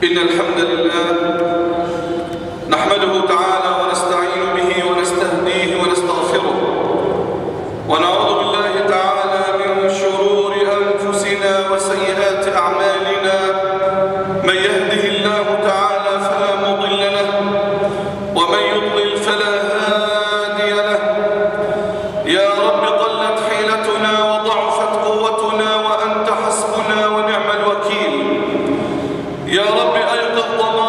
إن الحمد لله نحمده تعالى ونستعين به ونستهديه ونستغفره ونعوذ بالله تعالى من شرور أنفسنا وسيئات أعمالنا من يهده الله تعالى فلا مضل له ومن يضلل فلا هادي له يا رب قلت حيلتنا وضعفت قوتنا وأنت حسبنا ونعم الوكيل يا رب أيقظ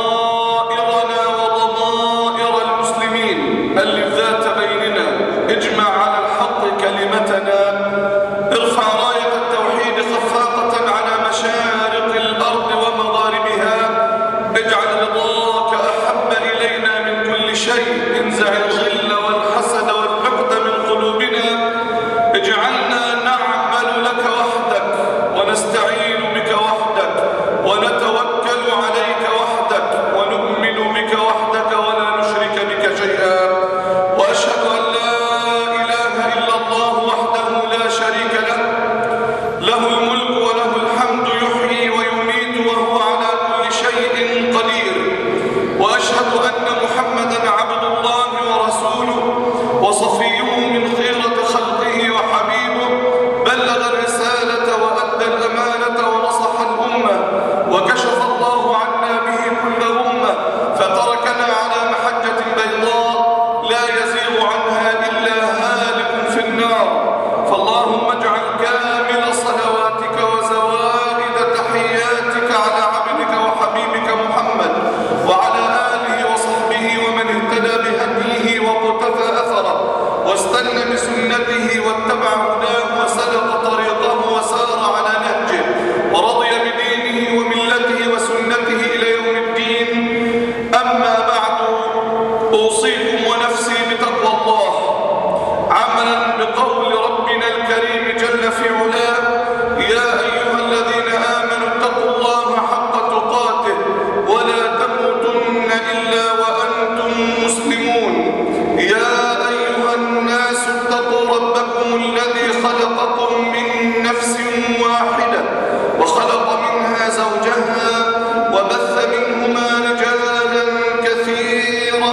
ضمائرنا وضمائر المسلمين ألف ذات بيننا اجمع على الحق كلمتنا ارفع راية التوحيد خفاقة على مشارق الأرض ومغاربها اجعل رضاك أحب إلينا من كل شيء انزع الغل والحسد والحقد من قلوبنا اجعلنا نعمل لك وحدك ونستعين بك وحدك ونتوكل عليك وحدك ونؤمن بك وحدك ولا نشرك بك شيئا وأشهد أن لا إله إلا الله وحده لا شريك له له الملك وله الحمد يحيي ويميت وهو على كل شيء قدير وأشهد أن محمدا عبد الله ورسوله وصفيه من خيرة خلقه وحبيبه بلغ الرسالة وأدى الأمانة ونصح الأمة وكشف الله عنا به كل أمة فتركنا على محجة بيضاء لا يزيغ عنها إلا هالك في النار فاللهم اجعل كامل صلواتك وزوائد تحياتك على عبدك وحبيبك محمد وعلى آله وصحبه ومن اهتدى بهديه وقتفى أثره واستنى بسنته واتبع هداه وسلك طريقه وسار على نهجه ورضي بدينه وملته وسنته إلى يوم الدين أما بعد أوصيكم ونفسي بتقوى الله عملا بقول ربنا الكريم جل في علاه يا أيها الذين آمنوا اتقوا الله حق تقاته ولا تموتن إلا وأنتم مسلمون يا أيها الناس اتقوا ربكم الذي خلقكم من نفس واحدة وخلق منها زوجها وبث منهما رجالا كثيرا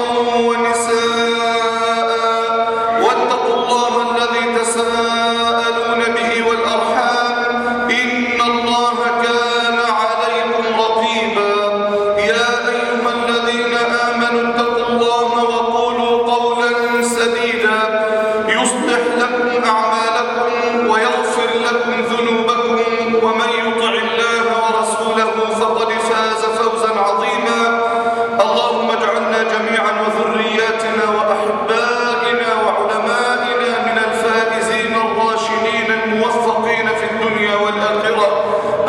ونساء واتقوا الله الذي تساءلون به والأرحام إن الله كان عليكم رقيبا يا أيها الذين آمنوا اتقوا الله وقولوا قولا سديدا يصلح لكم أعمالكم ويغفر لكم ذنوبكم ومن يطع الله ورسوله فقد فاز فوزا عظيما اللهم اجعلنا جميعا وذرياتنا وأحبائنا وعلمائنا من الفائزين الراشدين الموفقين في الدنيا والآخرة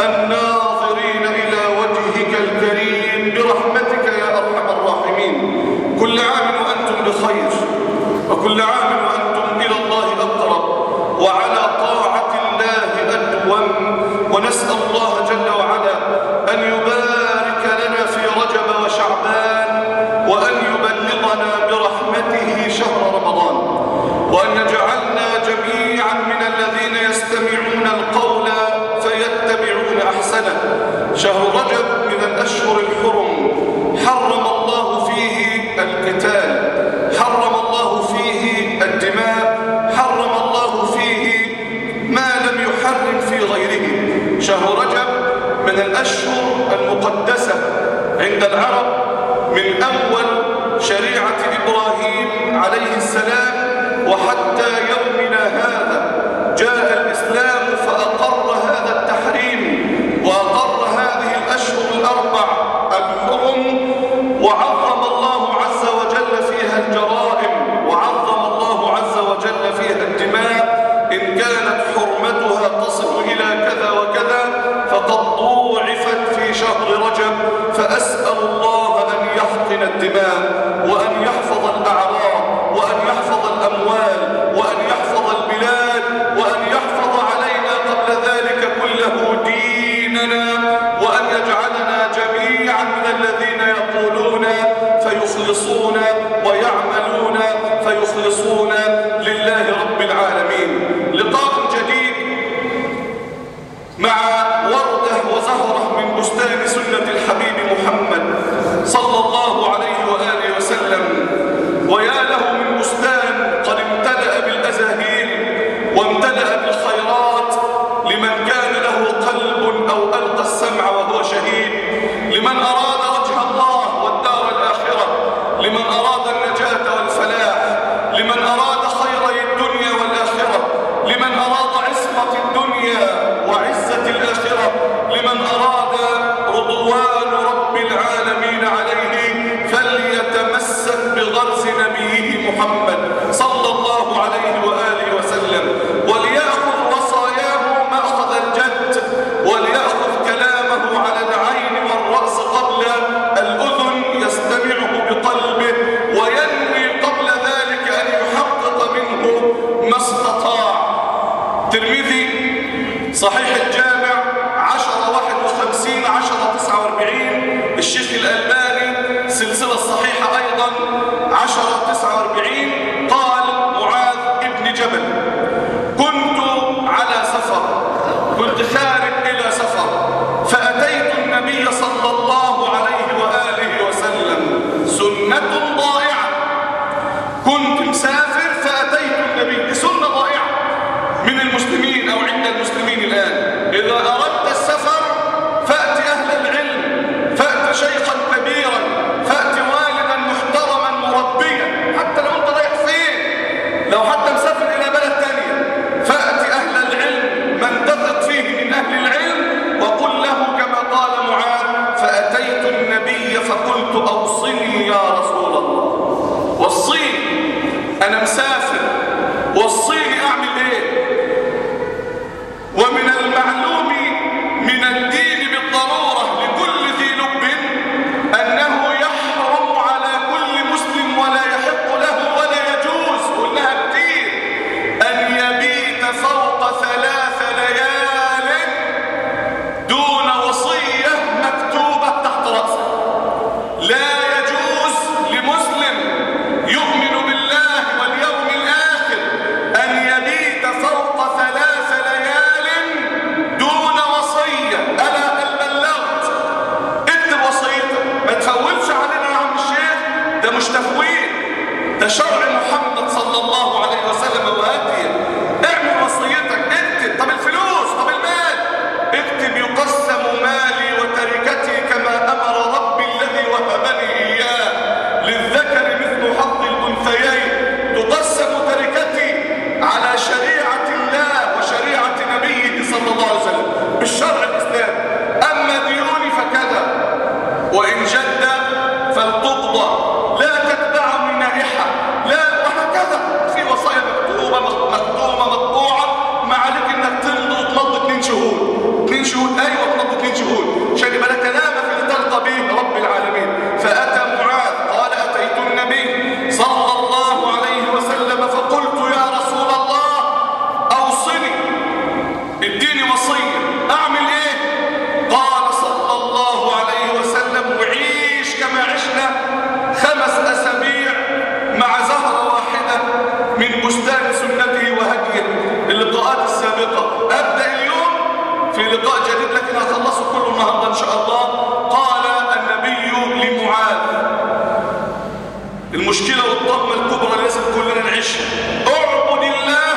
الناظرين إلى وجهك الكريم برحمتك يا أرحم الراحمين كل عام وأنتم بخير وكل عام وأنتم إلى الله أقرب وعلى طاعة الله أدوم ونسأل الله جل وعلا أن يبارك لنا في رجب وشعبان وأن يبلغنا برحمته شهر رمضان وأن يجعلنا جميعا من الذين يستمعون القول فيتبعون أحسنه شهر رجب من الأشهر الحرم حرم الله فيه القتال حرم الله فيه الدماء حرم الله فيه ما لم يحرم في غيره شهر رجب من الأشهر المقدسة عند العرب من أول شريعة إبراهيم عليه السلام وحتى يومنا هذا جاء الإسلام فأقر هذا التحريم وأقر هذه الأشهر الأربع الحرم وعظم الله عز وجل فيها الجرائم وعظم الله عز وجل فيها الدماء إن كانت حرمتها تصل إلى كذا وكذا فقد ضوعفت في شهر رجب فأسأل الله أن يحقن الدماء وأن يحفظ الأعراض وأن يحفظ الأموال وأن يحفظ البلاد وأن يحفظ المشكلة والضغمة الكبرى اللي لازم كلنا نعيشها اعبد الله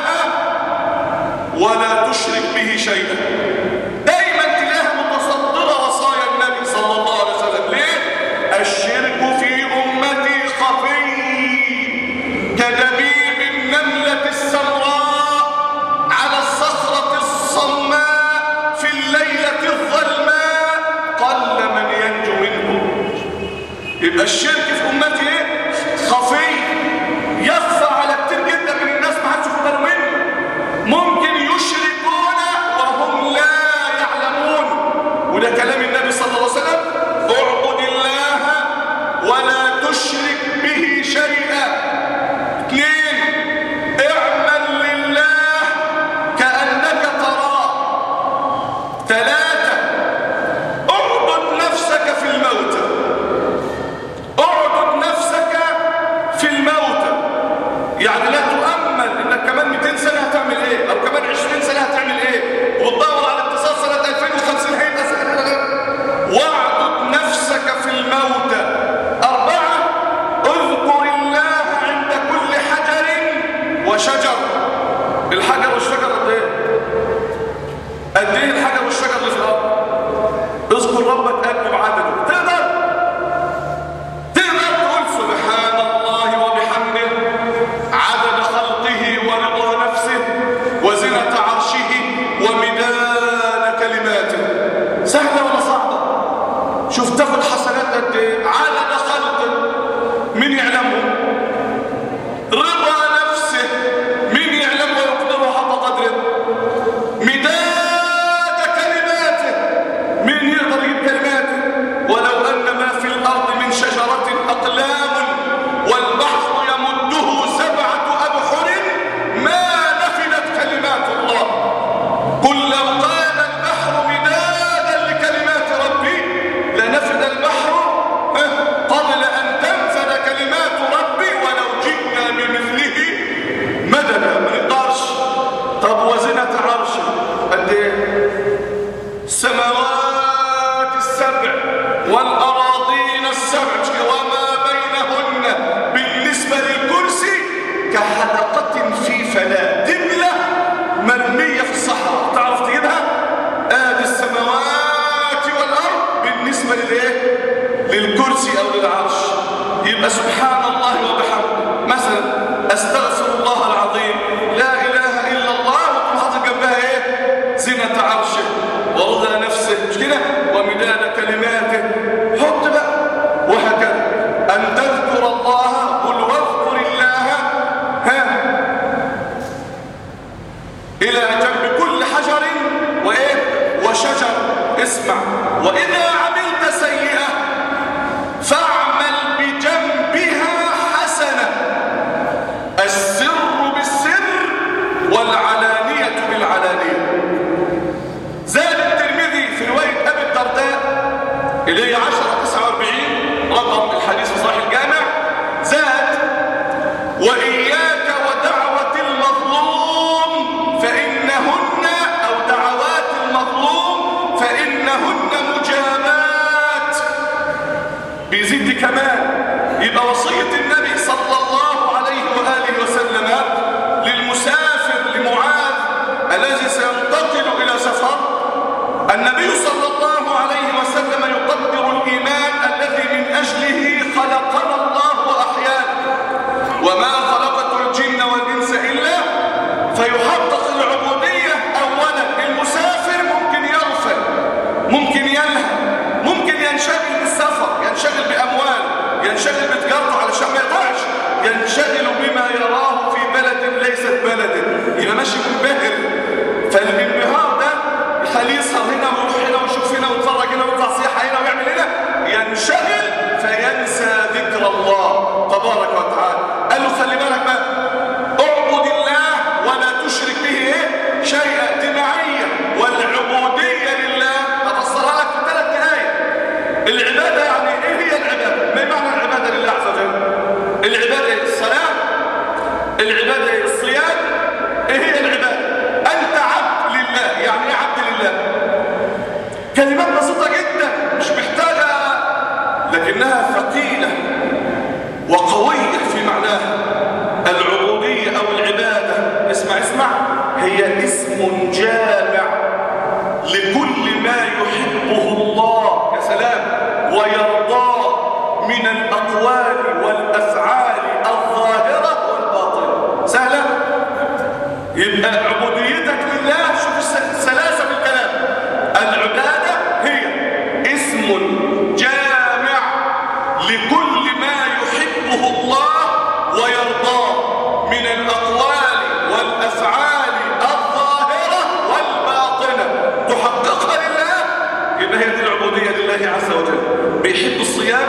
ولا تشرك به شيئا دايما تلاقيها متصدرة وصايا النبي صلى الله عليه وسلم ليه؟ الشرك في أمتي خفي كدبيب النملة السمراء على الصخرة الصماء في الليلة الظلماء قل من ينجو منه يبقى الشرك في أمتي ايه؟ خفي يخفى على كتير جدا من الناس ما حدش يقدر منه ممكن يشركون وهم لا يعلمون وده كلام النبي صلى الله عليه وسلم اعبد الله ولا تشرك به شيئا اثنين اعمل لله كأنك تراه ثلاثة اعبد نفسك في الموت اعبد نفسك في الموت يعني لا تؤمل انك كمان 200 سنة هتعمل ايه او كمان 20 سنة هتعمل ايه وتدور على اتصال سنة 2050 هيبقى سنة واعبد نفسك في الموت أربعة اذكر الله عند كل حجر وشجر الحجر والشجر قد ايه؟ قد ايه الحجر والشجر اللي في الارض؟ اذكر ربك قد بعدله تقدر تقدر تقول سبحان الله وبحمده عدد خلقه ورضا نفسه وزنة عرشه ومداد كلماته سهلة ولا صعبة شوف تاخد حسنات قد ايه عدد خلقه من يعلمه رضا نفسه من يعلمه ويقدره حق قدره مداد كلماته من يقدر يجيب كلماته ولو أن ما في الأرض من شجرة أقلام والبحر يمده سبعة أبحر ما نفدت كلمات الله قل لو كان البحر مدادا لكلمات ربي لنفد البحر قبل أن تنفد كلمات ربي ولو جئنا بمثله مددا ما نقدرش طب وزنة عرشه قد ايه السماوات السبع والأراضين السبع وما بينهن بالنسبة للكرسي كحلقة في فلاة دبلة مرمية في الصحراء تعرف تجيبها؟ آدي السماوات والأرض بالنسبة للإيه؟ للكرسي أو للعرش يبقى سبحان الله وبحمده مثلا أستغفر الله العظيم لا إله إلا الله وتقوم حاطط جنبها إيه؟ زنة عرشه ورضا نفسه مش كده ومداد كلماته حط بقى وهكذا أن تذكر الله قل واذكر الله ها إلى جنب كل حجر وإيه وشجر اسمع وإذا عملت سيئة فاعمل بجنبها حسنة السر بالسر والعلانية بالعلانية زاد الترمذي في رواية أبي الدرداء اللي هي 10 49 رقم الحديث في صحيح الجامع زاد وإياك ودعوة المظلوم فإنهن أو دعوات المظلوم فإنهن مجابات بيزيد كمان يبقى وصية النبي صلى الله عليه وآله وسلم للمسافر لمعاذ الذي سينتقل إلى سفر النبي صلى الله عليه وسلم يقدر الإيمان الذي من أجله خلقنا الله وأحيانا وما خلقت الجن والإنس إلا فيحقق العبودية أولا المسافر ممكن يغفل ممكن يلهى ممكن ينشغل بالسفر ينشغل بأموال ينشغل بتجارته علشان ما يضيعش ينشغل بما يراه في بلد ليست بلده يبقى ماشي منبهر فالانبهار ده يخليه يسهر هنا ويروح هنا ويشوف هنا ويتفرج هنا ويطلع سياحه هنا ويعمل هنا ينشغل فينسى ذكر الله تبارك وتعالى قال له خلي بالك بقى اعبد الله ولا تشرك به ايه شيئا دي معيه والعبوديه لله افسرها لك في ثلاث دقائق العباده يعني ايه هي العباده ما معنى العباده لله عز وجل العباده إيه؟ الصلاه العباده إيه؟ الصيام ايه هي العباده انت عبد لله يعني ايه عبد لله كلمات بسيطه جدا مش محتاجه لكنها ثقيله وقويه في اسم جامع لكل ما يحبه الله يا سلام ويرضاه من الأقوال والأفعال الظاهرة والباطنة سهلة يبقى عبوديتك لله شوف السلاسة بالكلام العبادة هي اسم جامع لكل ما يحبه الله ويرضاه من الأقوال والأفعال الظاهرة والباطنة تحققها لله يبقى هي دي العبودية لله عز وجل بيحب الصيام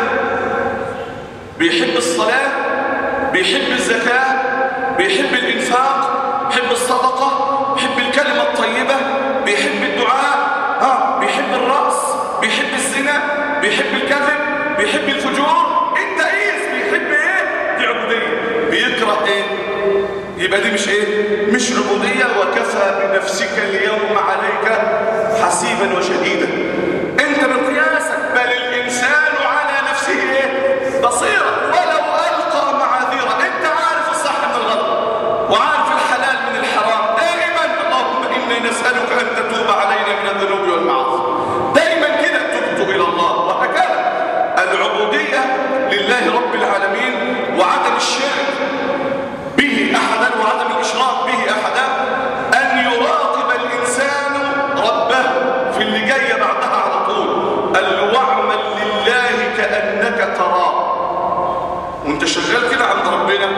بيحب الصلاة بيحب الزكاة بيحب الإنفاق بيحب الصدقة بيحب الكلمة الطيبة بيحب الدعاء ها بيحب الرأس بيحب الزنا بيحب الكذب بيحب الفجور انت قيس بيحب ايه دي عبودية بيكره ايه يبقى دي مش ايه مش عبودية وكفى بنفسك اليوم عليك حسيبا وشديدا انت بقياسك بل الانسان على نفسه ايه بصيرة ولو ألقى معاذيرة انت عارف الصح من الغلط وعارف الحلال من الحرام دائما اللهم إنا نسألك أن تتوب علينا من الذنوب والمعاصي دائما كده تبت إلى الله وهكذا العبودية لله رب العالمين وعدم الشرك به أحدا وعدم الإشراك به أحدا أن يراقب الإنسان ربه في اللي جاية بعدها على طول قال له واعمل لله كأنك تراه وانت شغال كده عند ربنا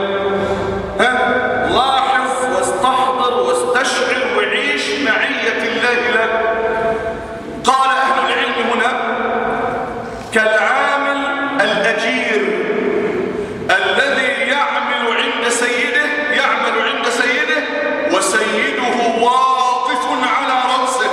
ها لاحظ واستحضر واستشعر وعيش معية الله لك قال أهل العلم هنا كالعامل الأجير الذي يعمل عند سيده يعمل عند سيده وسيده واقف على رأسه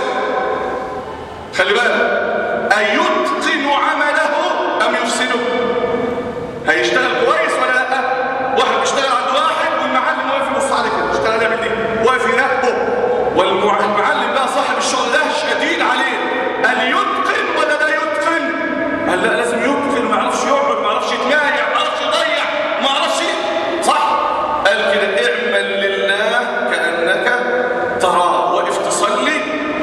خلي بالك أيتقن عمله أم يفسده هيشتغل كويس ولا لا واحد بيشتغل عند واحد والمعلم واقف يبص عليه كده اشتغل يعمل دي واقف يراقبه والمعلم بقى صاحب الشغل ده شديد عليه قال يتقن ولا لا يتقن قال لا لازم يتقن ما يعرفش يقعد ما يعرفش يتمايع ما يعرفش يضيع ما يعرفش صح قال كده اعمل لله كانك تراه واقف تصلي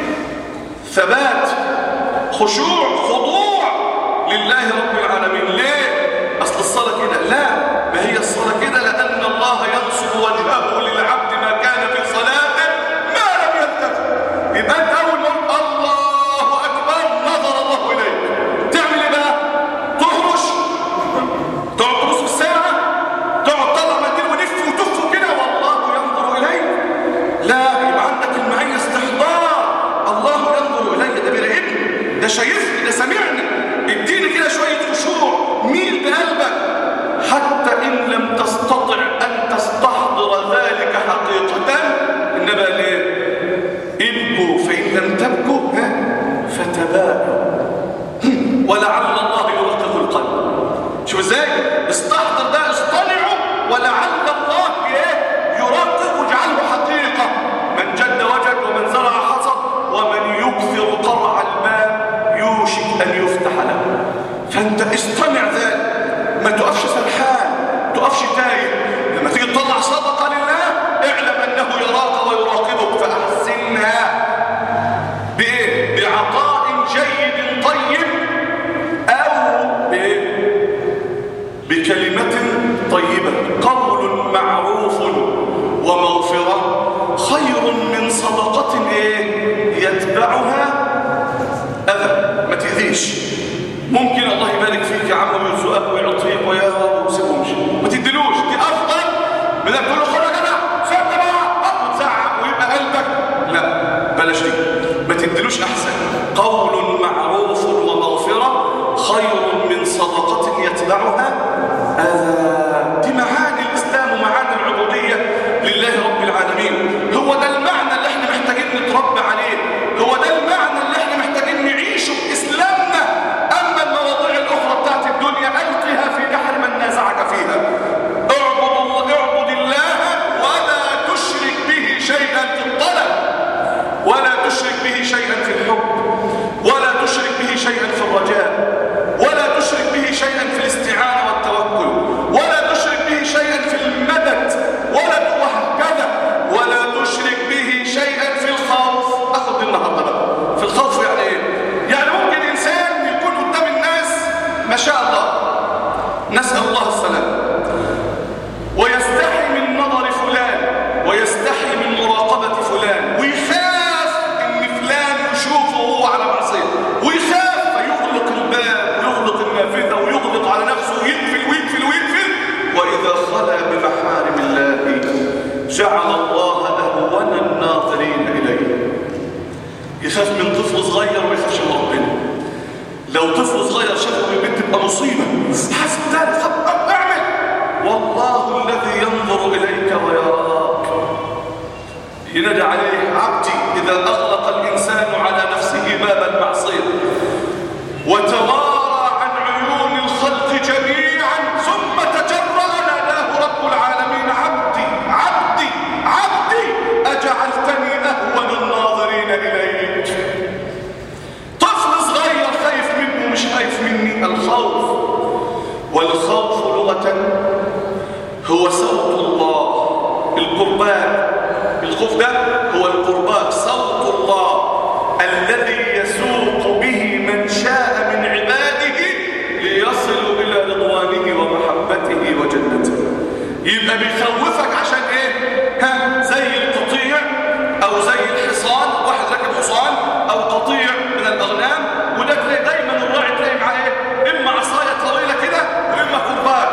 ثبات خشوع خضوع لله رب العالمين ليه اصل الصلاه كده لا ما هي الصلاه كده لان الله ينصب وجهه للعبد ما كان في صلاته ما لم يلتفت يبقى انت اول ما الله اكبر نظر الله اليك تعمل ايه بقى تهرش تقعد تبص في الساعه تقعد تطلع منديل ونف وتف كده والله ينظر اليك لا يبقى عندك المعيه استحضار الله ينظر الي ده بيراقبني ده شايفني ده سامعني اديني كده شويه خشوع ميل بقلبك حتى ان لم تستطع ان تستحضر ذلك حقيقه انما ليه ابكوا فان لم تبكوا ها فتباكوا ولعل الله يرقق القلب شوف ازاي استحضر ده اصطنعه ولعل الله ايه يرقق واجعله حقيقه من جد وجد ومن زرع حصد ومن يكثر قرع الماء يوشك ان يفتح له فانت اصطنع ذلك ما تقفش سرحان تقفش تايه لما تيجي تطلع صدقه لله اعلم انه يراك ويراقبك فاحسنها بايه بعطاء جيد طيب او بايه بكلمة طيبة قول معروف ومغفرة خير من صدقة إيه؟ يتبعها أذى ما تأذيش ممكن الله يبارك فيك يا عم ويرزقك ويعطيك ويا رب وسيبهمش ما تدلوش دي أفضل بدك تقول له خد يا جدع سيبني بقى وتزعق ويبقى قلبك لا بلاش دي ما تدلوش أحسن قول معروف ومغفرة خير من صدقة يتبعها أذى دي معاني الإسلام ومعاني العبودية لله رب العالمين هو ده المعنى اللي احنا محتاجين نتربى عليه هو ده المعنى اللي احنا محتاجين نعيشه بإسلامنا أما المواضيع الأخرى بتاعت الدنيا ألقها في بحر من نازعك فيها اعبد الله اعبد الله ولا تشرك به شيئا في الطلب ولا تشرك به شيئا في الحب ولا تشرك به شيئا في الرجاء ولا تشرك به شيئا في الاستعانة والتوكل ولا ما شاء الله نسأل الله السلام ويستحي من نظر فلان ويستحي من مراقبة فلان ويخاف ان فلان يشوفه وهو على معصية ويخاف فيغلق الباب ويغلق النافذة ويغلق على نفسه ويقفل ويقفل ويقفل وإذا خلا بمحارم الله جعل الله أهون الناظرين إليه يخاف من طفل صغير وما يخافش من ربنا لو طفل صغير شافه من البيت تبقى مصيبة حاسب ذلك اعمل والله الذي ينظر إليك ويراك ينادى عليه عبدي إذا أغلق الإنسان على نفسه باب المعصية وتوارى عن عيون الخلق جميعا ثم تجرأ ناداه رب العالمين عبدي عبدي عبدي أجعلتني أهون الناظرين إليك طفل صغير خايف منه مش خايف مني الخوف والخوف لغة هو صوت الله القربان الخوف ده هو القربان صوت الله الذي يسوق به من شاء من عباده ليصلوا إلى رضوانه ومحبته وجنته يبقى بيخوفك عشان ايه ها زي القطيع او زي الحصان واحد راكب حصان او قطيع من الاغنام وده تلاقي دايما الراعي تلاقي معاه ايه اما عصايه طويله كده واما كربان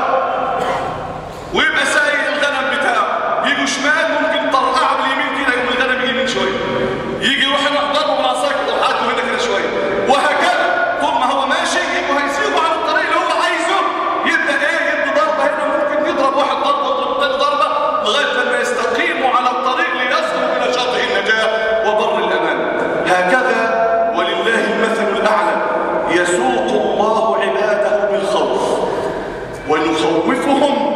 ويبقى سايق الغنم بتاعه يجوا شمال ممكن طرقعه باليمين كده يقوم الغنم يجي من شويه يجي يروح يروح ضربه بالعصايه كده وحاته هنا كده شويه وهكذا طول ما هو ماشي يبقوا هيسيبوا على الطريق اللي هو عايزه يبدا ايه يدي ضربه هنا ممكن يضرب واحد ضربه يضرب الثاني ضربه لغايه لما يستقيموا على الطريق ليصلوا الى شاطئ النجاه وبر الامان هكذا ولله المثل الاعلى يسوق الله عباده بالخوف ونخوفهم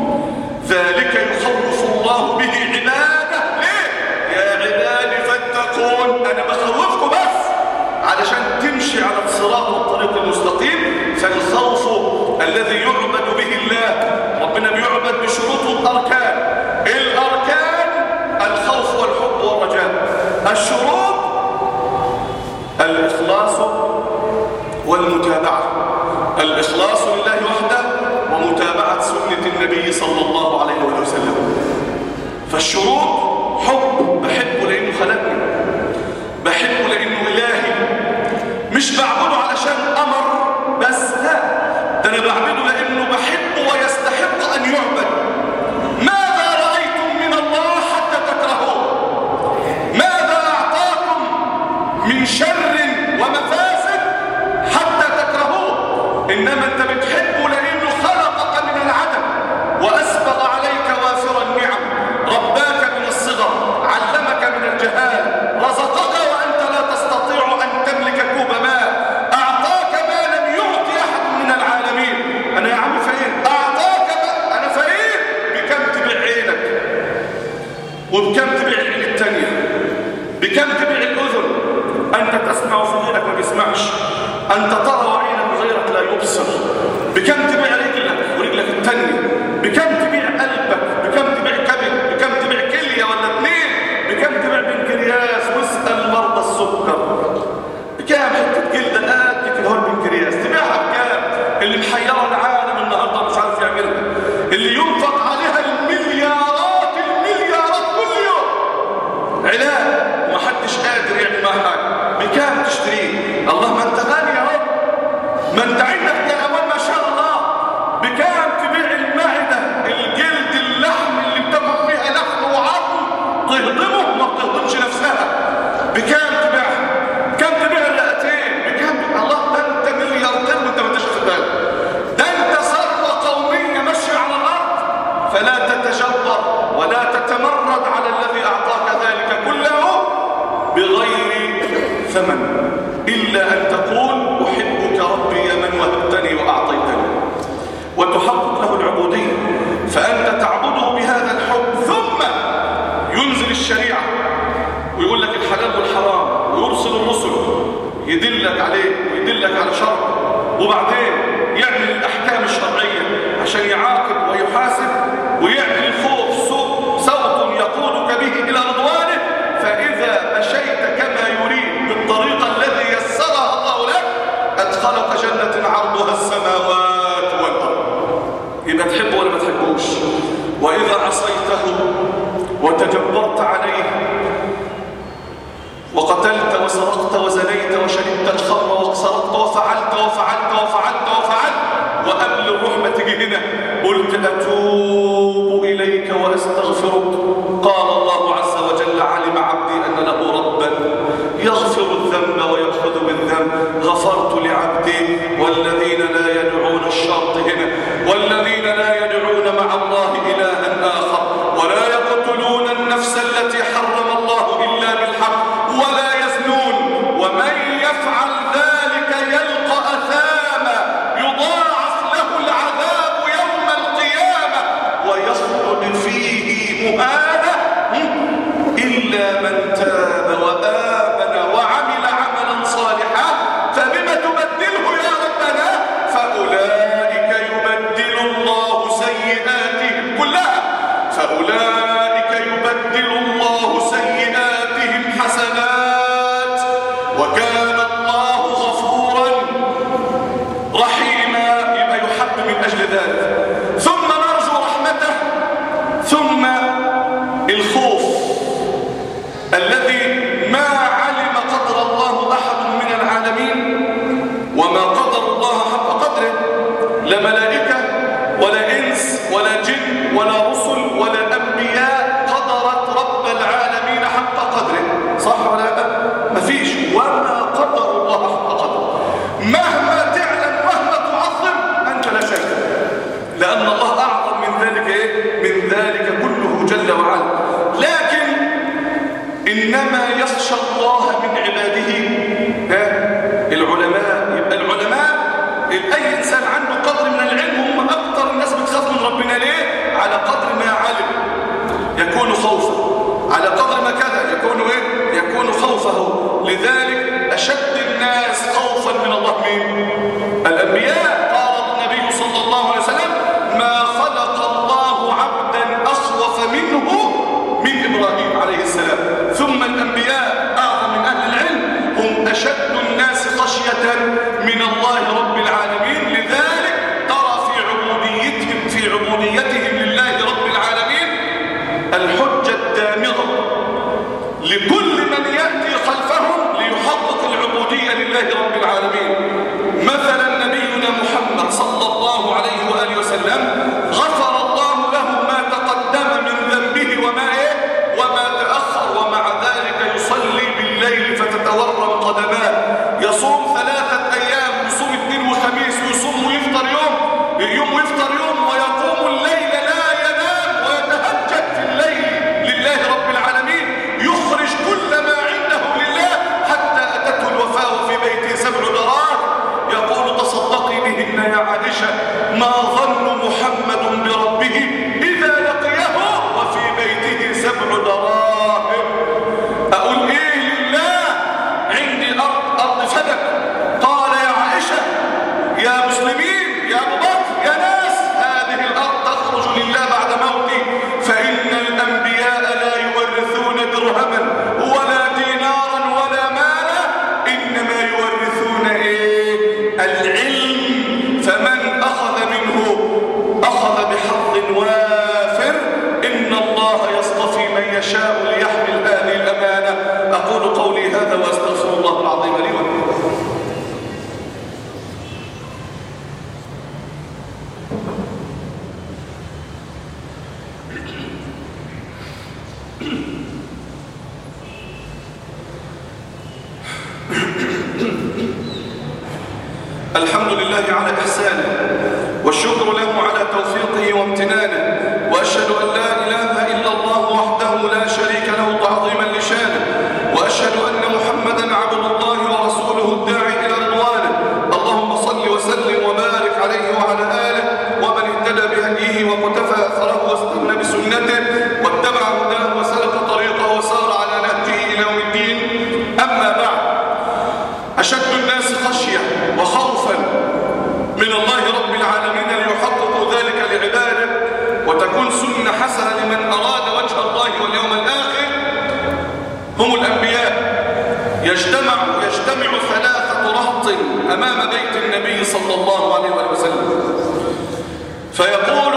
ذلك يخوف الله به عباده ليه يا عبادي فاتقون انا بخوفكم بس علشان تمشي على الصراط والطريق المستقيم فالخوف الذي يعبد به الله ربنا بيعبد بشروط الاركان الاركان الخوف والحب والرجاء الشروط الاخلاص والمتابعه الاخلاص لله وحده ومتابعه سنه النبي صلى الله عليه وسلم فالشروط حب بحبه لانه خلقني بحبه لانه الهي مش بعبده علشان امر بس لا ده انا بعبده لانه بحبه ويستحق ان يعبد ماذا رايتم من الله حتى تكرهوه ماذا اعطاكم من شر ومفاسد حتى تكرهوه انما انت بتحبه لانه خلقك من العدم واسبغ عليك وافر النعم رباك من الصغر علمك من الجهال رزقك وانت لا تستطيع ان تملك كوب ماء اعطاك ما لم يعط احد من العالمين انا يا عم فقير اعطاك ما انا فقير بكم تبيع عينك وبكم تبيع العين التانية بكم تبيع الأذن أنت تسمع وغيرك ما بيسمعش أنت ترى وعينك وغيرك لا يبصر بكم تبيع رجلك ورجلك التانية بكم تبيع قلبك بكم تبيع كبد بكم تبيع كلية ولا اتنين بكم تبيع بنكرياس واسأل مرضى السكر بكام حتة جلدة قد كده هو البنكرياس تبيعها بكام اللي محيرة العالم النهارده مش عارف يعملها اللي ينفق عليها المليارات المليارات كل يوم علاج ومحدش قادر يعمل معاه حاجه بكام تشتريه الله ما انت غني يا رب ما انت عندك يا امان ما شاء الله بكام تبيع المعده الجلد اللحم اللي بتاكل فيها لحم وعظم تهضمه ما بتهضمش نفسها بكام تبيعها كم تبيع الرئتين بكام الله ده انت ملياردير وانت ما انتش واخد بالك ده انت ثروه قوميه ماشيه على الارض فلا تتجبر ولا تتمرد على الذي اعطاك ذلك كله بغير ثمن الا ان تقول احبك ربي يا من وهبتني واعطيتني وتحقق له العبوديه فانت تعبده بهذا الحب ثم ينزل الشريعه ويقول لك الحلال والحرام خلق جنة عرضها السماوات والأرض يبقى تحبه ولا ما تحبوش وإذا عصيته وتجبرت عليه وقتلت وسرقت وزنيت وشربت الخمر وسرقت وفعلت وفعلت وفعلت وفعلت وقبل الروح ما تجي هنا قلت أتوب إليك وأستغفرك قال الله عز وجل علم عبدي أن له ربا يغفر الذنب ويأخذ بالذنب غفرت لعبدي والذين لا يدعون الشرط هنا والذين لا يدعون مع الله إلها آخر ولا يقتلون النفس التي حرم الله إلا بالحق ولا يزنون ومن يفعل ذلك يلقى أثاما يضاعف له العذاب يوم القيامة ويخلد فيه مهانة إلا من تاب وآمن وعمل عملا صالحا فبما تبدله يا ربنا فأولئك يبدل الله سيئاتهم كلها فأولئك يبدل الله سيئاتهم حسنات وكان الله غفورا رحيما يبقى يحب من أجل ذلك ثم نرجو رحمته ثم الخوف الذي ما علم قدر الله أحد من العالمين وما قدر الله حق قدره لا ملائكة ولا إنس ولا جن ولا رسل ولا أنبياء قدرت رب العالمين حق قدره صح ولا لا؟ مفيش وما قدر الله حق قدره مهما تعلم مهما تعظم أنت لا شيء لأن الله أعظم من ذلك إيه؟ من ذلك كله جل وعلا لكن إنما يخشى الله من عباده ها؟ العلماء يبقى العلماء أي إنسان عنده قدر من العلم هم أكثر الناس بتخاف من ربنا ليه؟ على قدر ما علم يكون خوفا على قدر ما كذا يكون إيه؟ يكون خوفه لذلك أشد الناس خوفا من الله مين؟ الأنبياء قال النبي صلى الله عليه وسلم ما خلق الله عبدا أخوف منه من إبراهيم عليه السلام ثم الأنبياء أعظم من أهل العلم هم أشد الناس خشية من الله رب العالمين لذلك ترى في عبوديتهم في عبوديتهم لله رب العالمين الحجة الدامغة لكل من يأتي خلفهم ليحقق العبودية لله رب العالمين مثلا نبينا محمد صلى الله عليه وآله وسلم غفر الله له ما تقدم من ذنبه وما إيه وما تأخر ومع ذلك يصلي بالليل فتتورم قدماه يصوم ثلاثة أيام يصوم اثنين وخميس ويصوم ويفطر يوم يوم ويفطر يوم ويقوم الليل لا ينام ويتهجد في الليل لله رب العالمين يخرج كل ما عنده لله حتى أتته الوفاة في بيته سبع دراهم يقول تصدقي بهن يا عائشة ما ظن محمد بربه إذا لقيه وفي بيته سبع دراهم أقول إيه لله عندي أرض, أرض فدك قال يا عائشة يا مسلمين يا أبو بكر يا ناس هذه الأرض تخرج لله بعد موتي فإن الأنبياء لا يورثون درهما ولا دينارا ولا مالا إنما يورثون إيه العلم فمن أخذ منه أخذ بحظ وافر إن الله يصطفي من يشاء ليحمل هذه الأمانة أقول قولي هذا وأستغفر الله العظيم لي ولكم الحمد لله على إحسانه والشكر له على توفيقه وامتنانه وأشهد أن لا إله إلا الله وحده لا شريك له تعظيما لشانه وأشهد أن محمدا عبد الله ورسوله الداعي إلى رضوانه اللهم صل وسلم وبارك عليه وعلى آله ومن اهتدى بهديه وقتفى أثره واستنى بسنته واتبع هداه وسلك طريقه وسار على نهجه إلى يوم الدين أما بعد أشد الناس خشية وخوفا من الله رب العالمين ليحققوا ذلك لعباده وتكون سنة حسنة النبي صلى الله عليه وآله وسلم فيقول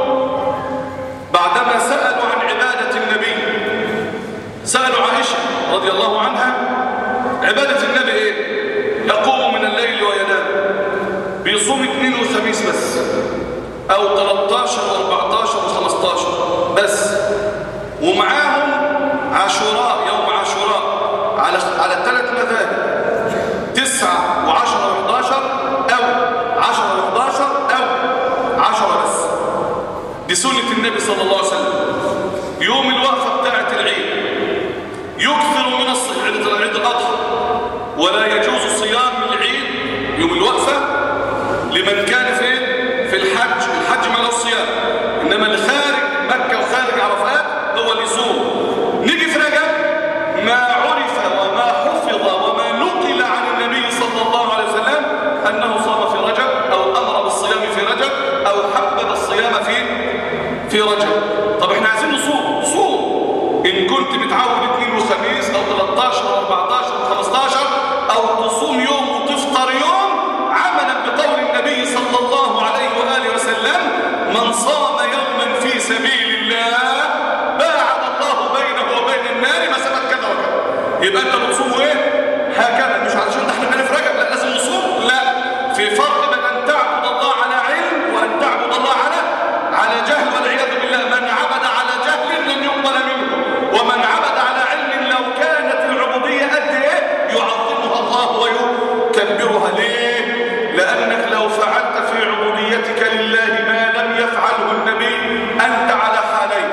بعدما سألوا عن عبادة النبي سألوا عائشة رضي الله عنها عبادة النبي ايه يقوم من الليل وينام بيصوم اثنين وخميس بس او 13 و14 و15 بس ومعاهم عاشوراء يوم عاشوراء على على الثلاث مذاهب تسعة وعشرة وحداشر أو عشرة وحداشر أو عشرة بس دي سنة النبي صلى الله عليه وسلم يوم الوقفة بتاعة العيد يكثر من الصيام عيد الأضحى ولا يجوز الصيام من العيد يوم الوقفة لمن كان فين في الحج الحج ما له صيام إنما اللي خارج مكة وخارج عرفات هو اللي يصوم نيجي في رجب ما عرف وما حفظ وما نقل عن النبي صلى الله عليه وسلم أنه صام في رجب أو أمر بالصيام في رجب أو حبب الصيام في في رجب طب احنا عايزين نصوم صوم إن كنت متعود اثنين وخميس أو 13 و14 و15 أو تصوم يوم وتفطر يوم عملا بقول النبي صلى الله عليه وآله وسلم من صام يوما في سبيل الله باعد الله بينه وبين النار مسافة كذا وكذا يبقى أنت بتصوم إيه؟ هكذا مش علشان احنا بقينا في رجب لا لازم نصوم لا في فرق بين أن تعبد الله على علم وأن تعبد الله على على جهل والعياذ بالله من عبد على جهل لن يقبل منه ومن عبد على علم لو كانت العبودية قد ايه يعظمها الله ويكبرها ليه لأنك لو فعلت في عبوديتك لله ما لم يفعله النبي أنت على حالين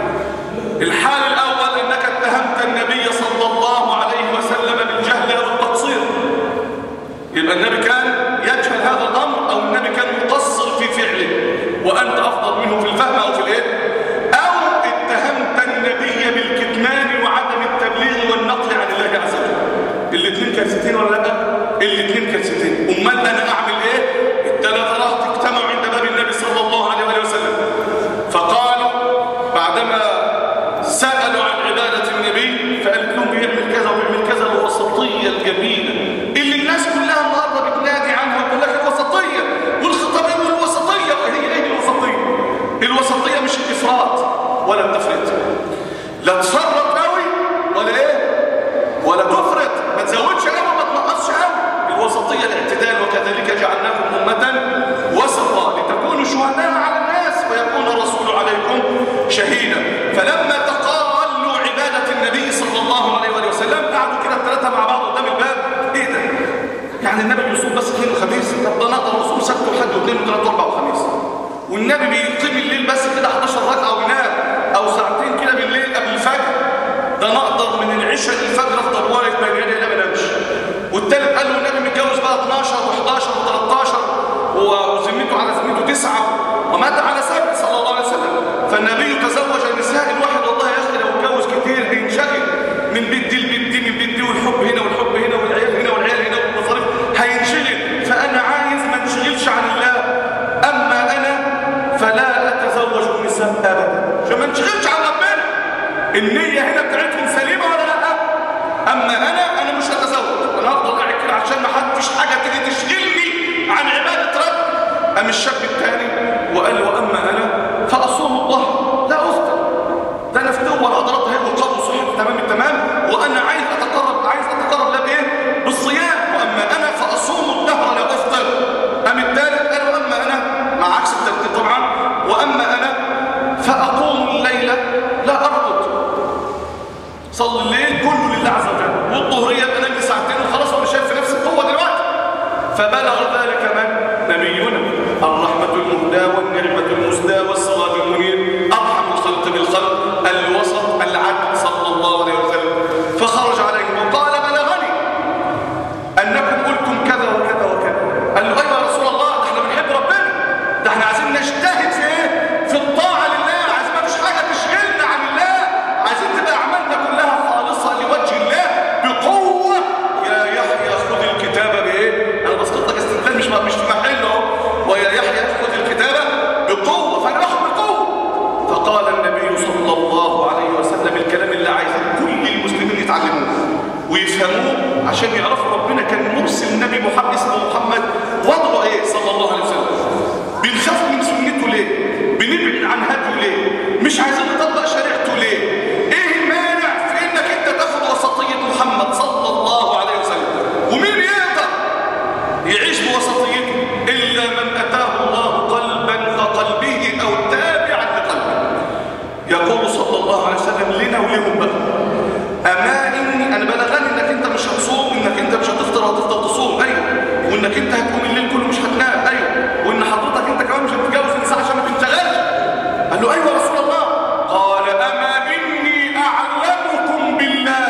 الحال الأول أنك اتهمت النبي صلى الله عليه وسلم بالجهل أو التقصير يبقى النبي كان يجهل هذا الأمر أو النبي كان مقصر في فعله وأنت أفضل منه في الفهم أو في الإيه أو اتهمت النبي بالكتمان وعدم التبليغ والنقل عن الله عز وجل الاثنين كارثتين ولا لا الاثنين كارثتين امال انا اعمل ايه الثلاثه راح تجتمعوا عند باب النبي صلى الله عليه وآله وسلم فقالوا بعدما سالوا عن عباده النبي فقال لهم بيعمل كذا وبيعمل كذا الوسطيه الجميله اللي الناس كلها النهارده بتنادي عنها وتقول لك الوسطيه والخطاب يقول الوسطيه هي ايه الوسطيه الوسطيه مش الافراط ولا التفريط لا تفرط قوي ولا ايه ولا تفرط ما تزودش قوي ما تنقصش قوي الوسطيه الاعتدال وكذلك جعلناكم امه وسطا لتكونوا شهداء على الناس ويكون الرسول عليكم شهيدا فلما تقالوا عباده النبي صلى الله عليه وآله وسلم قعدوا كده الثلاثه مع بعض قدام الباب ايه ده يعني النبي بيصوم بس اثنين وخميس طب ده نقدر نصوم سبت وحد واثنين وثلاث واربع وخميس والنبي بيقيم الليل بس كده 11 ركعه وينام او ساعتين كده بالليل قبل الفجر ده نقدر من العشاء للفجر افضل واقف بين يدي الله ما نامش والتالت قال له النبي متجوز بقى 12 و11 و13 وذمته على ذمته تسعه ومات على سبت صلى الله عليه وسلم فالنبي تزوج النساء الواحد والله يا اخي لو اتجوز كتير هينشغل من بيت دي لبيت دي من بيت دي والحب هنا والحب هنا والعيال هنا والعيال هنا والمصاريف هينشغل فانا عايز ما انشغلش عن الله اما انا فلا اتزوج النساء ابدا عشان ما انشغلش عن ربنا النيه هنا بتاعتهم سليمه ولا لا اما انا انا مش هتزوج انا هفضل قاعد كده عشان ما حدش حاجه تيجي تشغلني عن عباده ربي قام الشاب الثاني وقال له واما انا فاصوم الظهر لا افطر ده انا فتوه والعضلات هي والقلب صحتي تمام التمام وانا عايز اتقرب عايز اتقرب لا بايه بالصيام واما انا فاصوم الدهر لا افطر قام الثالث قال واما انا مع عكس الترتيب طبعا واما انا فاقوم الليل لا ارقد صلي الليل كله لله عز وجل والظهريه ابقى نام ساعتين وخلاص وانا شايف في نفس القوه دلوقتي فبلغ ذلك من نبينا الرحمه المهدى والنعمه المسدى والسراج المنير ارحم الخلق بالخلق الوسط العدل صلى الله عليه وسلم فخرج عليهم وقال بلغني انكم قلتم كذا وكذا وكذا قال له ايوه يا رسول الله ده احنا بنحب ربنا ده احنا عايزين نجتهد في ايه في الطاعه لله عايزين ما فيش حاجه تشغلنا عن الله عايزين تبقى اعمالنا كلها خالصه لوجه الله بقوه يا يحيى خذ الكتاب بايه انا بسقط لك استدلال مش مش في محله اهو ويا يحيى خذ الكتاب بقوه فانا باخد بقوه يعيش بوسطيته إلا من أتاه الله قلبا كقلبه أو تابعا لقلبه يقول صلى الله عليه وسلم لنا ولهم بقى أما إني أنا بلغني إنك أنت مش هتصوم إنك أنت مش هتفطر وهتفضل تصوم أيوه وإنك أنت هتقوم الليل كله مش هتنام أيوه وإن حضرتك أنت كمان مش هتتجوز النساء عشان ما تنشغلش قال له أيوه يا رسول الله قال أما إني أعلمكم بالله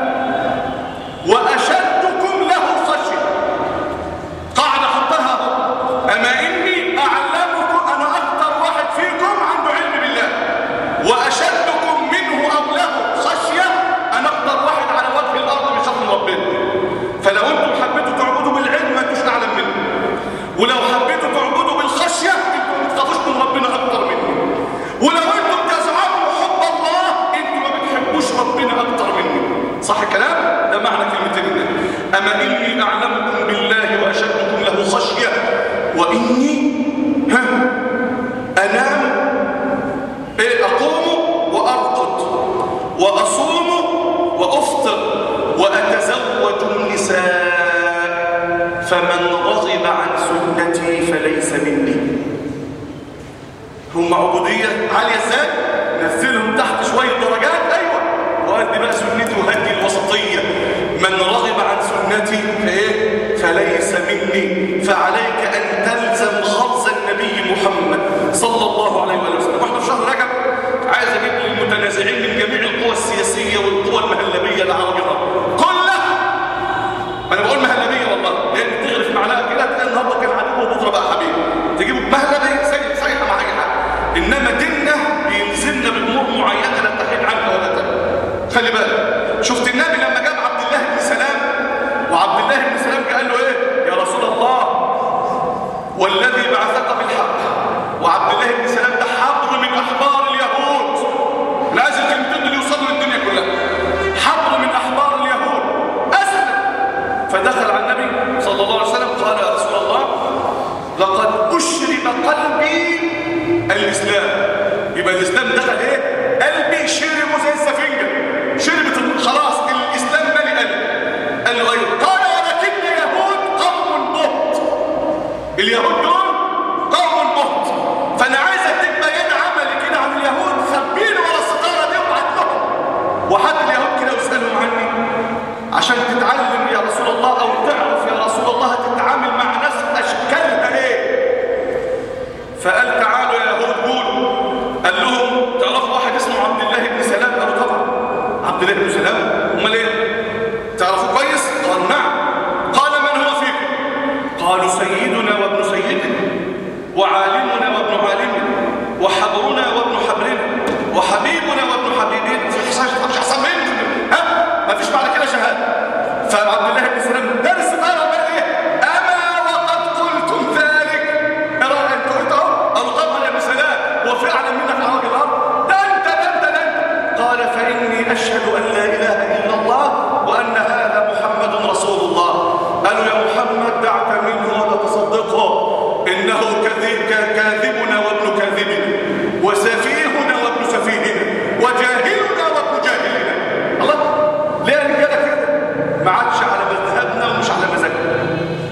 وأشدكم له خشية قاعدة حطها اهو أما إني أعلمكم أنا أكثر واحد فيكم عنده علم بالله وأشدكم منه أو له خشية أنا أكثر واحد على وجه الأرض بشر ربنا فلو أنتم حبيتوا تعبدوا بالعلم ما أنتوش أعلم منه ولو حبيتوا تعبدوا بالخشية أنتم ما تخافوش من ربنا أكثر مني ولو أنتم تزعموا حب الله أنتم ما بتحبوش ربنا أكثر مني صح الكلام؟ ده معنى كلمتين الله أما إني أعلمكم بالله وأشدكم له خشية وإني ها أنام إيه أقوم وأرقد وأصوم وأفطر وأتزوج النساء فمن رغب عن سنتي فليس مني هم عبودية عالية ازاي؟ نزلهم تحت شوية درجات أيوة وأدي بقى سنتي وهدي الوسطية من رغب عن سنتي فإيه؟ فليس مني فعليك أن تلزم خرز النبي محمد صلى الله عليه وآله وسلم واحنا في شهر رجب عايز أجيب للمتنازعين من جميع القوى السياسية والقوى المهلبية العربية كلها أنا بقول مهلبية والله لأن تغرف معلقة كده تلاقي النهارده كان عدو وبكرة بقى حبيبي تجيبوا مهلبية سيء صحيحة مع أي حد إنما ديننا بيلزمنا بأمور معينة لا تحيد عنها ولا تنهى خلي بالك شفت النبي لما جاب عبد الله بن سلام وعبد الله بن سلام قال له ايه يا رسول الله والذي بعثك بالحق وعبد الله بن سلام ده حبر من احبار اليهود لازم الكلمتين دول يوصلوا للدنيا كلها حبر من احبار اليهود اسلم فدخل على النبي صلى الله عليه وسلم قال يا رسول الله لقد اشرب قلبي الاسلام يبقى الاسلام دخل ايه قلبي شربه زي السفنجه شربت خلاص الاسلام مالي قلبي قال له ايوه قال ولكن يهود قوم بهت اليهود دول قوم بهت فانا عايزك تبقى يد عملي كده عن اليهود خبيني ورا الستاره دي وابعت لهم وحد اليهود كده واسالهم عني عشان تتعلم يا رسول الله او تعرف يا رسول الله تتعامل مع ناس اشكالها ايه فقال تعالوا يا يهود قولوا قال لهم تعرفوا واحد اسمه عبد الله بن سلام قالوا طبعا عبد الله بن سلام امال ايه تعرفوا كويس قالوا نعم قال من هو فيكم قالوا سيدنا وابن سيدنا وعالمنا وابن عالمنا وحبرنا وابن حبرنا وحبيبنا وابن حبيبنا في حساش مش احسن منه ها ما فيش بعد كده شهاده فعبد الله بن سلام درس قال بقى ايه اما وقد قلتم ذلك ترى انت قلت اهو قالوا طبعا يا ابن سلام وفعلا منك على وجه الارض ده انت ده انت ده انت قال فاني اشهد ان لا اله الا الله وان هذا محمد رسول الله قالوا يا محمد دعك منه ولا تصدقه انه كذب كاذبنا وابن كاذبنا وسفيهنا وابن سفيهنا وجاهلنا وابن جاهلنا الله ليه قال كده كده ما عادش على مذهبنا ومش على مزاجنا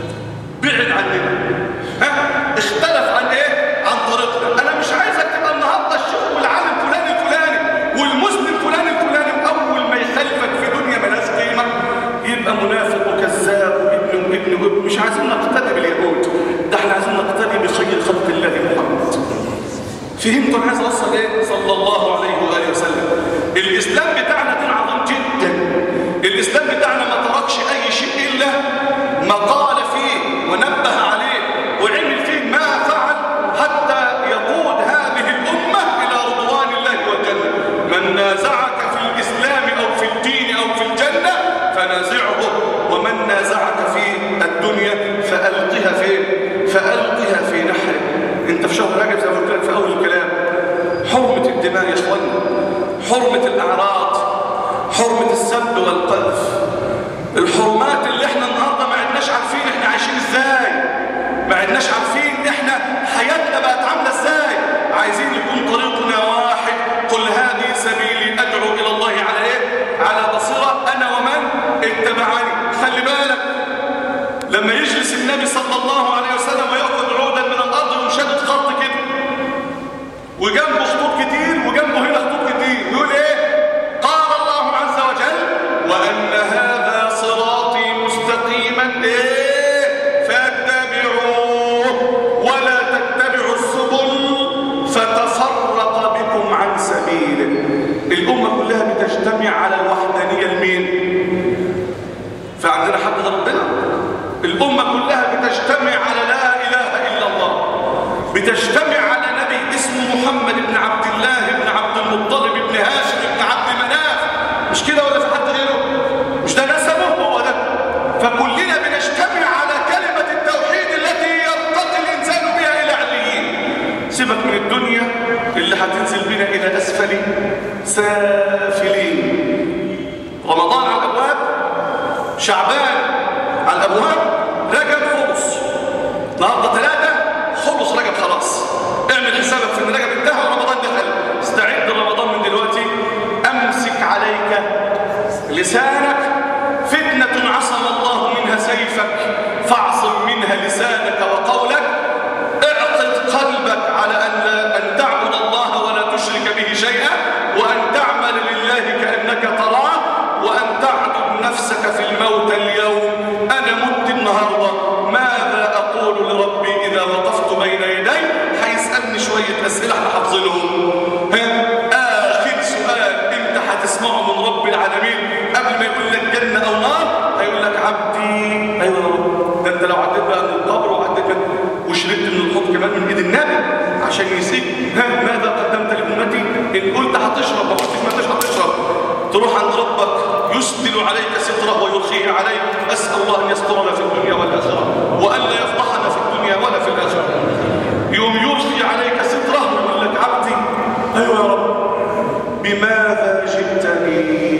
بعد عننا ها اختلف عن ايه عن طريقنا انا مش عايزك تبقى النهارده الشيخ والعالم فلان الفلاني والمسلم فلان الفلاني واول ما يخالفك في دنيا ملهاش قيمه يبقى منافق وكذاب وابن وابن وابن مش عايزين نقتدي باليهود ده احنا عايزين نقتدي بخير خلق الله محمد فهمتوا انا عايز اوصل ايه صلى الله عليه واله وسلم الاسلام بتاعنا دين عظيم جدا الاسلام بتاعنا ما تركش اي شيء الا ما قال فيه ونبه عليه وعمل فيه ما فعل حتى يقود هذه الامه الى رضوان الله والجنه من نازعك في الاسلام او في الدين او في الجنه فنازعه ومن نازعك في الدنيا فالقها فين فالقها في نحره انت في شهر رجب زي ما قلت لك في اول الكلام حرمه الدماء يا اخوانا حرمه الاعراض حرمه السب والقذف الحرمات اللي احنا النهارده ما عدناش عارفين احنا عايشين ازاي ما عدناش عارفين احنا حياتنا بقت عامله ازاي عايزين يكون طريقنا واحد قل هذه سبيلي ادعو الى الله على ايه على بصيره انا ومن اتبعني خلي بالك لما يجلس النبي صلى الله عليه وسلم ويأخذ عودا من الأرض ومشدد خط كده وجنبه خطوط كتير وجنبه هنا خطوط كتير يقول ايه قال الله عز وجل وأن هذا صراطي مستقيما ايه فاتبعوه ولا تتبعوا السبل فتفرق بكم عن سبيله الأمة كلها بتجتمع على الوحدانية المين فعندنا حد ربنا الأمة كلها بتجتمع على لا إله إلا الله بتجتمع على نبي اسمه محمد بن عبد الله بن عبد المطلب بن هاشم بن عبد مناف مش كده ولا في حد غيره مش ده نسبه هو ده فكلنا بنجتمع على كلمة التوحيد التي يرتقي الإنسان بها إلى عليين سيبك من الدنيا اللي هتنزل بنا إلى أسفل سافلين رمضان على الأبواب شعبان على الأبواب رجب خلص النهارده ثلاثة خلص رجب خلاص اعمل حسابك في ان رجب انتهى ورمضان دخل استعد لرمضان من دلوقتي امسك عليك لسانك فتنة عصم الله منها سيفك فاعصم منها لسانك وقولك اعقد قلبك على ان لا ان تعبد الله ولا تشرك به شيئا وان تعمل لله كانك تراه وان تعبد نفسك في الموت اليوم انا مت النهارده ماذا اقول لربي اذا وقفت بين يدي هيسالني شويه اسئله احنا حافظينهم ها اخر سؤال انت هتسمعه من رب العالمين قبل ما يقول لك جنه او نار هيقول لك عبدي ايوه يا رب ده انت لو عديت بقى من القبر وعديت بقى وشربت من الحوض كمان من ايد النبي عشان يسيب ها ماذا قدمت لامتي ان قلت هتشرب ما قلتش ما انتش هتشرب تروح عند ربك يسدل عليك ستره ويرخيه عليك اسال الله ان يسترنا في الدنيا والاخره والا يفضحنا في الدنيا ولا في الاخره يوم يرخي عليك ستره ويقول لك عبدي ايوه يا رب بماذا جئتني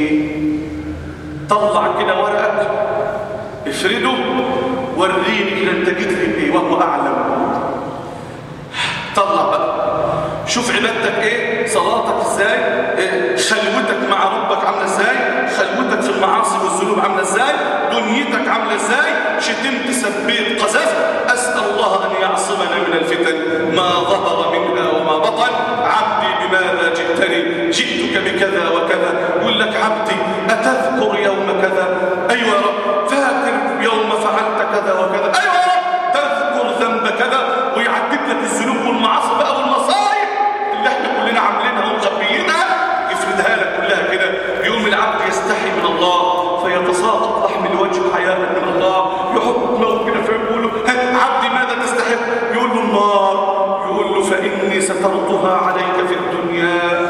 طلع كده ورقك افرده وريني كده انت جيت لي بايه وهو اعلم طلع بقى شوف عبادتك ايه صلاتك ازاي إيه؟ خلوتك مع ربك عامله ازاي خلوتك في المعاصي والذنوب عامله ازاي دنيتك عامله ازاي شتمت سبيت قذفت اسال الله ان يعصمنا من الفتن ما ظهر منها وما بطن عبدي بماذا جئتني جئتك بكذا وكذا يقول لك عبدي اتذكر يوم كذا ايوه يا رب فاكر يوم فعلت كذا وكذا ايوه يا رب تذكر ذنب كذا ويعدد لك الذنوب والمعاصي بقى والمصايب اللي احنا كلنا عاملينها ومخبيينها يفردها لك كلها كده يوم العبد يستحي من الله فيتساقط لحم الوجه حياء من الله يحط دماغه كده فيقول له عبدي ماذا تستحق يقول له النار يقول له فاني سترتها عليك في الدنيا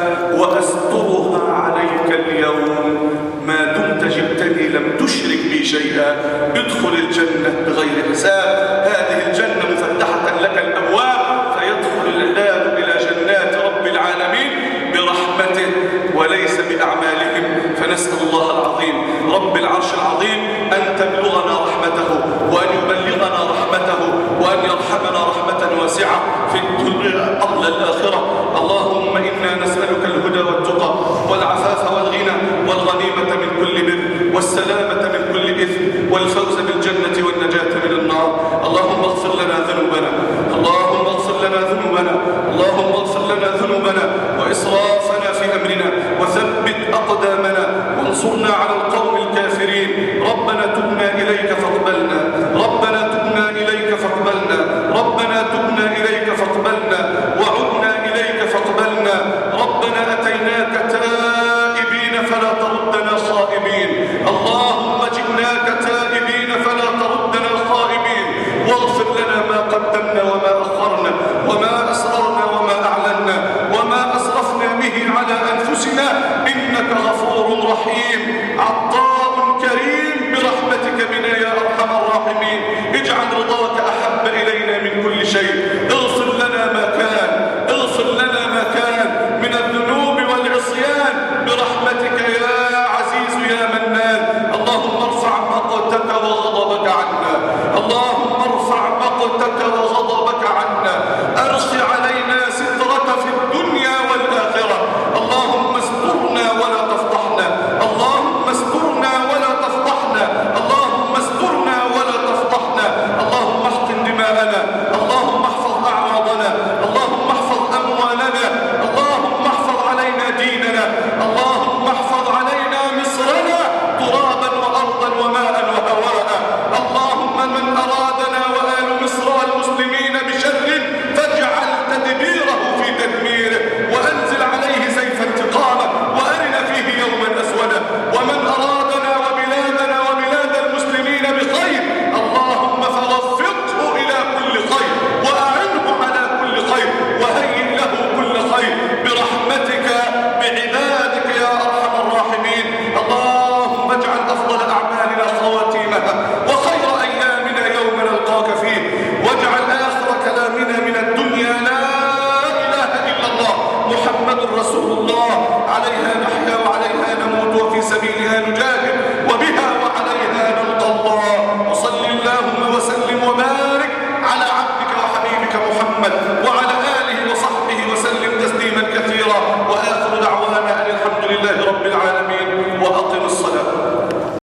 واسترها عليك اليوم ما دمت جئتني لم تشرك بي شيئا ادخل الجنه بغير حساب هذه الجنه مفتحه لك الابواب فيدخل العباد الى جنات رب العالمين برحمته وليس بأعمالهم فنسأل الله العظيم رب العرش العظيم أن تبلغنا رحمته وأن يبلغنا رحمته وأن يرحمنا رحمة واسعة في الدنيا قبل الآخرة اللهم إنا نسألك الهدى والتقى والعفاف والغنى والغنيمة من كل بر والسلامة من كل إثم والفوز بالجنة والنجاة من النار اللهم اغفر لنا ذنوبنا اللهم اغفر لنا ذنوبنا اللهم اغفر لنا ذنوبنا وإسرافنا في أمرنا وثبت أقدامنا وانصرنا على القوم الكافرين ربنا تبنا إليك فاقبلنا ربنا تبنا إليك فاقبلنا ربنا تبنا إليك فاقبلنا وعدنا إليك فاقبلنا ربنا أتيناك تائبين فلا تردنا خائبين اللهم جئناك تائبين فلا تردنا خائبين واغفر لنا ما قدمنا وما أخرنا وما أسررنا وما أعلنا وما أسرفنا به على أنفسنا إنك غفور رحيم عطاء كريم برحمتك بنا يا أرحم الراحمين اجعل رضاك أحب إلينا من كل شيء اغفر لنا ما كان اغفر لنا ما كان من الذنوب والعصيان برحمتك يا عزيز يا منان اللهم ارفع مقتك وغضبك عنا اللهم ارفع مقتك وغضبك